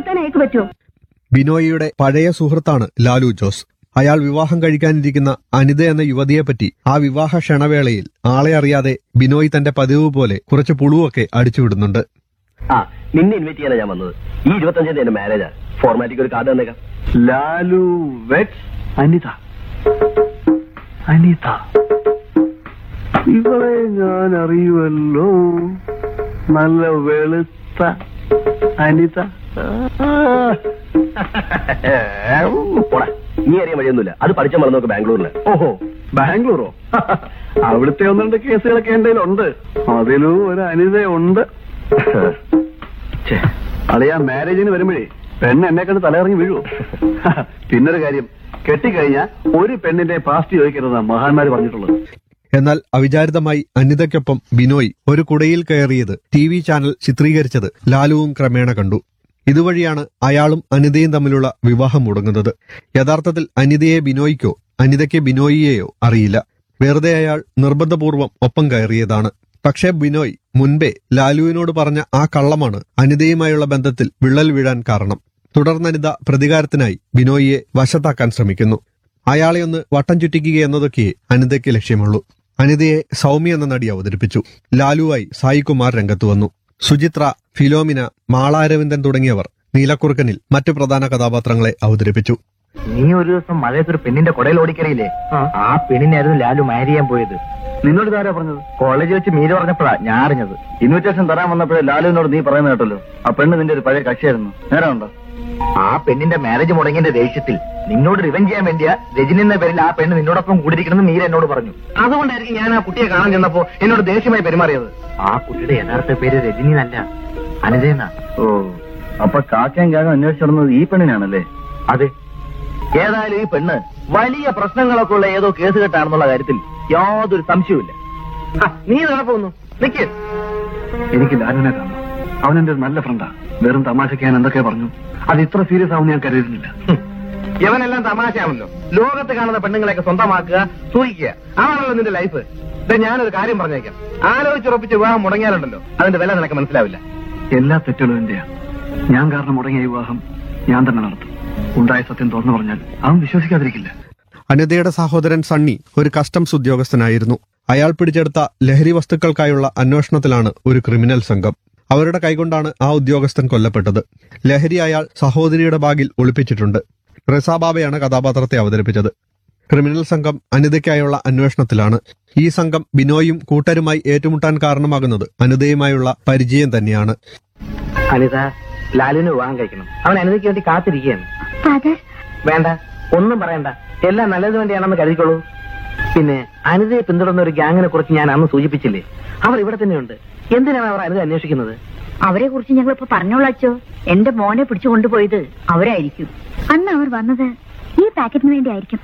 വളർത്താൻ അയക്ക് പറ്റുമോ ബിനോയിയുടെ പഴയ സുഹൃത്താണ് ലാലു ജോസ് അയാൾ വിവാഹം കഴിക്കാനിരിക്കുന്ന അനിത എന്ന യുവതിയെപ്പറ്റി ആ വിവാഹ ക്ഷണവേളയിൽ ആളെ അറിയാതെ ബിനോയ് തന്റെ പതിവ് പോലെ കുറച്ച് പുളുവൊക്കെ അടിച്ചുവിടുന്നുണ്ട് ആ നിന്നെ ഇൻവൈറ്റ് ചെയ്യാനാ ഞാൻ വന്നത് ഈ ഇരുപത്തഞ്ചാം തീയതി എന്റെ മാരേജാ ഫോർമാലിറ്റിക്ക് ഒരു കാർഡ് തന്നേക്കാം ലാലു വെറ്റ്സ് അനിത അനിത ഇവളെ ഞാൻ അറിയുമല്ലോ നല്ല വെളുത്ത അനിത പോടാ നീ അറിയാൻ വഴിയൊന്നുമില്ല അത് പഠിച്ച മറന്നു നോക്ക് ബാംഗ്ലൂരില് ഓഹോ ബാംഗ്ലൂറോ അവിടുത്തെ ഒന്ന് രണ്ട് കേസുകളൊക്കെ എന്റെ ഉണ്ട് അതിലും ഒരു അനിതയുണ്ട് ഛെ, അളിയാ മാരേജിന് വരുമ്പോഴേ പെണ്ണ് എന്നെ കണ്ട് തലയിറങ്ങി വീഴുവോ പിന്നൊരു കാര്യം കെട്ടിക്കഴിഞ്ഞാൽ ഒരു പെണ്ണിന്റെ പാസ്റ്റ് ചോദിക്കരുതെന്നാ മഹാന്മാര് പറഞ്ഞിട്ടുള്ളത് എന്നാൽ അവിചാരിതമായി അനിതയ്ക്കൊപ്പം ബിനോയ് ഒരു കുടയിൽ കയറിയത് ടി വി ചാനൽ ചിത്രീകരിച്ചത് ലാലുവും ക്രമേണ കണ്ടു ഇതുവഴിയാണ് അയാളും അനിതയും തമ്മിലുള്ള വിവാഹം മുടങ്ങുന്നത് യഥാർത്ഥത്തിൽ അനിതയെ ബിനോയ്ക്കോ അനിതയ്ക്ക് ബിനോയിയെയോ അറിയില്ല വെറുതെ അയാൾ നിർബന്ധപൂർവം ഒപ്പം കയറിയതാണ് പക്ഷേ ബിനോയ് മുൻപേ ലാലുവിനോട് പറഞ്ഞ ആ കള്ളമാണ് അനിതയുമായുള്ള ബന്ധത്തിൽ വിള്ളൽ വീഴാൻ കാരണം തുടർന്ന് അനിത പ്രതികാരത്തിനായി ബിനോയിയെ വശത്താക്കാൻ ശ്രമിക്കുന്നു അയാളെ ഒന്ന് വട്ടം ചുറ്റിക്കുക എന്നതൊക്കെ അനിതയ്ക്ക് ലക്ഷ്യമുള്ളൂ അനിതയെ സൗമ്യ എന്ന നടി അവതരിപ്പിച്ചു ലാലുവായി സായികുമാർ രംഗത്തു വന്നു സുചിത്ര ഫിലോമിന മാളാരവിന്ദൻ തുടങ്ങിയവർ നീലക്കുറുക്കനിൽ മറ്റു പ്രധാന കഥാപാത്രങ്ങളെ അവതരിപ്പിച്ചു നീ ഒരു ദിവസം മഴയത്ത് ഒരു പെണ്ണിന്റെ കൊടയിൽ ഓടിക്കറിയില്ലേ ആ പെണ്ണിനായിരുന്നു ലാലു മാരി ചെയ്യാൻ പോയത് നിന്നോട് ഇതാരാ പറഞ്ഞത് കോളേജിൽ വെച്ച് മീര് പറഞ്ഞപ്പോഴാ ഞാൻ അറിഞ്ഞത് ഇൻവിറ്റേഷൻ തരാൻ വന്നപ്പോഴേ ലാലുവിനോട് നീ പറയുന്നത് കേട്ടല്ലോ ആ പെണ്ണ് നിന്റെ ഒരു പഴയ കക്ഷിയായിരുന്നു നേരമുണ്ടോ ആ പെണ്ണിന്റെ മാരേജ് മുടങ്ങിന്റെ ദേഷ്യത്തിൽ നിന്നോട് റിവെഞ്ച് ചെയ്യാൻ വേണ്ടിയാ രജനി എന്ന പേരിൽ ആ പെണ്ണ് നിന്നോടൊപ്പം കൂടിയിരിക്കണമെന്ന് മീര എന്നോട് പറഞ്ഞു അതുകൊണ്ടായിരിക്കും ഞാൻ ആ കുട്ടിയെ കാണാൻ ചെന്നപ്പോ എന്നോട് ദേഷ്യമായി പെരുമാറിയത് ആ കുട്ടിയുടെ യഥാർത്ഥ പേര് രജനി എന്നല്ല അനിതയെന്നാ ഓ അപ്പൊ കാക്കയും കാകം അന്വേഷിച്ചിടുന്നത് ഈ പെണ്ണിനാണല്ലേ അതെ ഏതായാലും ഈ പെണ്ണ് വലിയ പ്രശ്നങ്ങളൊക്കെ ഉള്ള ഏതോ കേസ് കെട്ടാണെന്നുള്ള കാര്യത്തിൽ യാതൊരു സംശയവുമില്ല ആ, നീ നടപ്പൊന്നു നിക്ക് എനിക്ക് ലാലുവിനെ കാണണം അവൻ എന്റെ ഒരു നല്ല ഫ്രണ്ടാ വെറും തമാശയ്ക്ക് ഞാൻ എന്തൊക്കെ പറഞ്ഞു അത് ഇത്ര സീരിയസ് ആവുമെന്ന് ഞാൻ കരുതുന്നില്ല ഹും. ഇവനെല്ലാം തമാശയാണല്ലോ ലോകത്ത് കാണുന്ന പെണ്ണുങ്ങളെയൊക്കെ സ്വന്തമാക്കുക സൂഹിക്കുക ആണല്ലോ നിന്റെ ലൈഫ് ഇത് ഞാനൊരു കാര്യം പറഞ്ഞേക്കാം ആലോചിച്ചുറപ്പിച്ച് വിവാഹം മുടങ്ങിയാലുണ്ടല്ലോ അതിന്റെ വില നിനക്ക് മനസ്സിലാവില്ല എല്ലാ തെറ്റുകളും എന്റെയാ ഞാൻ കാരണം മുടങ്ങിയ ഈ വിവാഹം ഞാൻ തന്നെ നടത്തും ഉണ്ടായ സത്യം തുറന്നു പറഞ്ഞാൽ അവൻ വിശ്വസിക്കാതിരിക്കില്ല അനിതയുടെ സഹോദരൻ സണ്ണി ഒരു കസ്റ്റംസ് ഉദ്യോഗസ്ഥനായിരുന്നു അയാൾ പിടിച്ചെടുത്ത ലഹരി വസ്തുക്കൾക്കായുള്ള അന്വേഷണത്തിലാണ് ഒരു ക്രിമിനൽ സംഘം അവരുടെ കൈകൊണ്ടാണ് ആ ഉദ്യോഗസ്ഥൻ കൊല്ലപ്പെട്ടത് ലഹരി അയാൾ സഹോദരിയുടെ ബാഗിൽ ഒളിപ്പിച്ചിട്ടുണ്ട് റസാബാബയാണ് കഥാപാത്രത്തെ അവതരിപ്പിച്ചത് ക്രിമിനൽ സംഘം അനിതയ്ക്കായുള്ള അന്വേഷണത്തിലാണ് ഈ സംഘം ബിനോയും കൂട്ടരുമായി ഏറ്റുമുട്ടാൻ കാരണമാകുന്നത് അനിതയുമായുള്ള പരിചയം തന്നെയാണ് അനിത ലാലുവിന് വിവാഹം കഴിക്കണം അവൻ അനിതയ്ക്ക് വേണ്ടി കാത്തിരിക്കുകയാണ് ഫാദർ വേണ്ട ഒന്നും പറയണ്ട എല്ലാം നല്ലത് വേണ്ടിയാണെന്ന് കരുതിക്കോളൂ പിന്നെ അനിതയെ പിന്തുടർന്ന ഒരു ഗ്യാങ്ങിനെ കുറിച്ച് ഞാൻ അന്ന് സൂചിപ്പിച്ചില്ലേ അവർ ഇവിടെ തന്നെയുണ്ട് എന്തിനാണ് അവർ അനിത അന്വേഷിക്കുന്നത് അവരെ കുറിച്ച് ഞങ്ങൾ ഇപ്പൊ പറഞ്ഞോളാച്ചോ എന്റെ മോനെ പിടിച്ചു കൊണ്ടുപോയത് അവരായിരിക്കും അന്ന് അവർ വന്നത് ഈ പാക്കറ്റിന് വേണ്ടി ആയിരിക്കും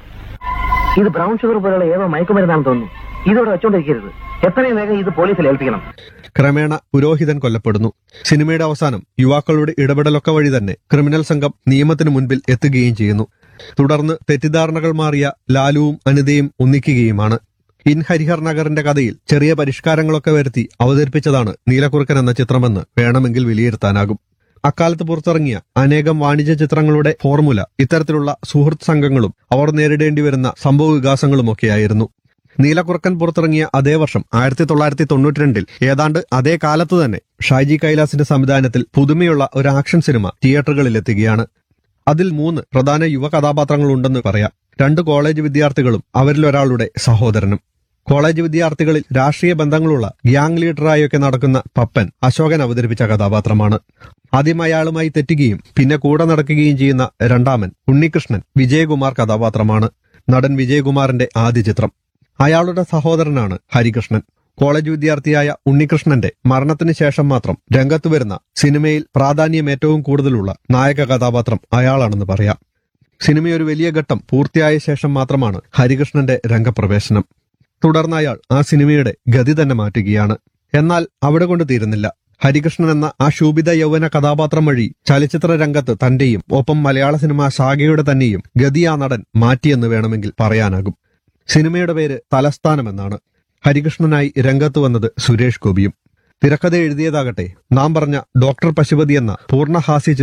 ഇത് ബ്രൗൺ ഷുഗർ പോലുള്ള ഏതോ മയക്കുമരുന്നാണെന്ന് തോന്നുന്നു ഇതോടെ വെച്ചോണ്ടിരിക്കരുത് എത്രയും വേഗം ഇത് പോലീസിൽ ഏൽപ്പിക്കണം ക്രമേണ പുരോഹിതൻ കൊല്ലപ്പെടുന്നു സിനിമയുടെ അവസാനം യുവാക്കളുടെ ഇടപെടലൊക്കെ വഴി തന്നെ ക്രിമിനൽ സംഘം നിയമത്തിന് മുൻപിൽ എത്തുകയും ചെയ്യുന്നു തുടർന്ന് തെറ്റിദ്ധാരണകൾ മാറിയ ലാലുവും അനിതയും ഒന്നിക്കുകയുമാണ് ഇൻ ഹരിഹർ നഗറിന്റെ കഥയിൽ ചെറിയ പരിഷ്കാരങ്ങളൊക്കെ വരുത്തി അവതരിപ്പിച്ചതാണ് നീലക്കുറുക്കൻ എന്ന ചിത്രമെന്ന് വേണമെങ്കിൽ വിലയിരുത്താനാകും അക്കാലത്ത് പുറത്തിറങ്ങിയ അനേകം വാണിജ്യ ചിത്രങ്ങളുടെ ഫോർമുല ഇത്തരത്തിലുള്ള സുഹൃത്ത് സംഘങ്ങളും അവർ നേരിടേണ്ടി വരുന്ന സംഭവ വികാസങ്ങളുമൊക്കെയായിരുന്നു നീലക്കുറക്കൻ പുറത്തിറങ്ങിയ അതേ വർഷം ആയിരത്തി തൊള്ളായിരത്തി തൊണ്ണൂറ്റിരണ്ടിൽ ഏതാണ്ട് അതേ കാലത്ത് തന്നെ ഷാജി കൈലാസിന്റെ സംവിധാനത്തിൽ പുതുമയുള്ള ഒരു ആക്ഷൻ സിനിമ തിയേറ്ററുകളിൽ എത്തുകയാണ് അതിൽ മൂന്ന് പ്രധാന യുവ കഥാപാത്രങ്ങളുണ്ടെന്ന് പറയാം രണ്ട് കോളേജ് വിദ്യാർത്ഥികളും അവരിലൊരാളുടെ സഹോദരനും കോളേജ് വിദ്യാർത്ഥികളിൽ രാഷ്ട്രീയ ബന്ധങ്ങളുള്ള ഗ്യാങ് ലീഡറായൊക്കെ നടക്കുന്ന പപ്പൻ അശോകൻ അവതരിപ്പിച്ച കഥാപാത്രമാണ് ആദ്യം അയാളുമായി തെറ്റുകയും പിന്നെ കൂടെ നടക്കുകയും ചെയ്യുന്ന രണ്ടാമൻ ഉണ്ണികൃഷ്ണൻ വിജയകുമാർ കഥാപാത്രമാണ് നടൻ വിജയകുമാറിന്റെ ആദ്യ ചിത്രം അയാളുടെ സഹോദരനാണ് ഹരികൃഷ്ണൻ കോളേജ് വിദ്യാർത്ഥിയായ ഉണ്ണികൃഷ്ണന്റെ മരണത്തിന് ശേഷം മാത്രം രംഗത്ത് വരുന്ന സിനിമയിൽ പ്രാധാന്യം ഏറ്റവും കൂടുതലുള്ള നായക കഥാപാത്രം അയാളാണെന്ന് പറയാം സിനിമയൊരു വലിയ ഘട്ടം പൂർത്തിയായ ശേഷം മാത്രമാണ് ഹരികൃഷ്ണന്റെ രംഗപ്രവേശനം തുടർന്ന് അയാൾ ആ സിനിമയുടെ ഗതി തന്നെ മാറ്റുകയാണ് എന്നാൽ അവിടെ കൊണ്ട് തീരുന്നില്ല ഹരികൃഷ്ണൻ എന്ന ആ ശോഭിത യൗവന കഥാപാത്രം വഴി ചലച്ചിത്ര രംഗത്ത് തന്റെയും ഒപ്പം മലയാള സിനിമ ശാഖയുടെ തന്നെയും ഗതി ആ നടൻ മാറ്റിയെന്ന് വേണമെങ്കിൽ പറയാനാകും സിനിമയുടെ പേര് തലസ്ഥാനം എന്നാണ് ഹരികൃഷ്ണനായി രംഗത്ത് വന്നത് സുരേഷ് ഗോപിയും തിരക്കഥ എഴുതിയതാകട്ടെ നാം പറഞ്ഞ ഡോക്ടർ പശുപതി എന്ന പൂർണ്ണഹാസ്യ